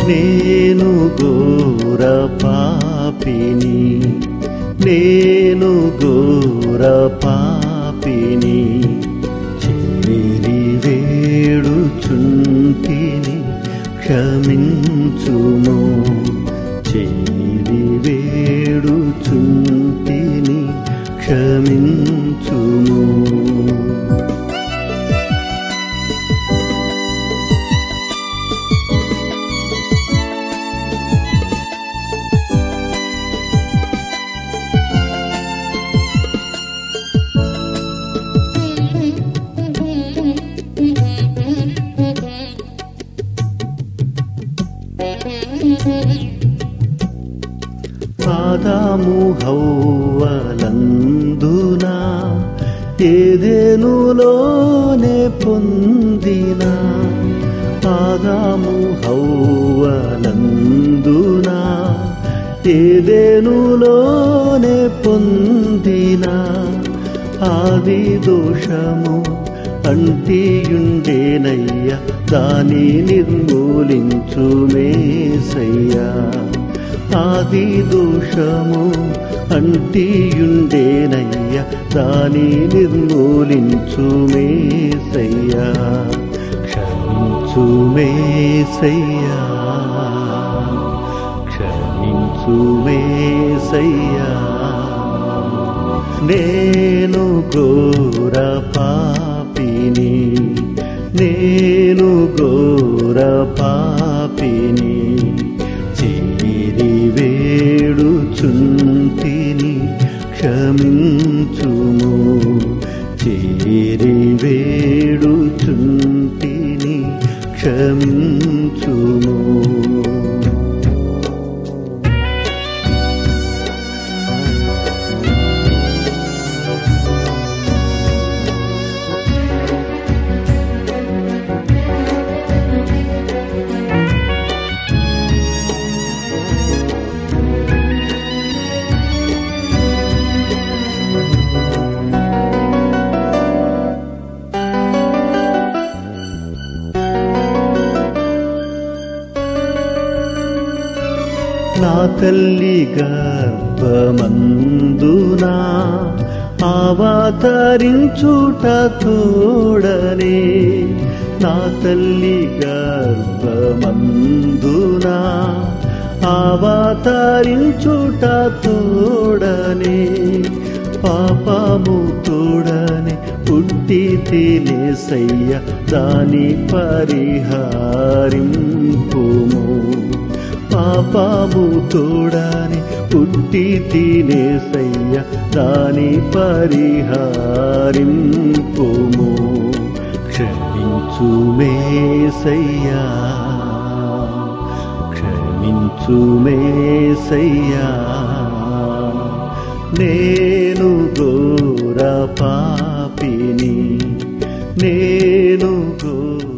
నేను ఘోర పాపిని నేను ఘోర పాపిని చేరి వేడుచుంటిని క్షమించుము చేరి వేడుచుంటిని క్షమించుము ఆదాము హౌవలందున ఏదేనులోనే పొందిన ఆదాము హౌవలందున ఏదేనులోనే పొందిన ఆది దోషము అంటియుండేనయ్య దాని నిర్మూలించు మేసయ్యా ఆది దోషము అంటియుండేనయ్య దాని నిర్మూలించు మేసయ్యా క్షమించు మేసయ్యా క్షమించు మేసయ్యా నేను ఘోర పాపిని నేను ఘోర పాపిని చేరి వేడుచుంటిని క్షమించుము చేరి వేడుచుంటిని క్షమించుము నా తల్లి గర్భమందునా అవతరించుట తోడనే నా తల్లి గర్భమందునా అవతరించుట తోడనే పాపము తోడనే పుట్టి తినేసయ్య దాని పరిహారింపుము పాపము తోడని పుట్టి తినేసయ్య దాని పరిహారింపుము క్షమించు మేసయ్యా క్షమించు మేసయ్యా నేను ఘోర పాపిని నేను ఘోర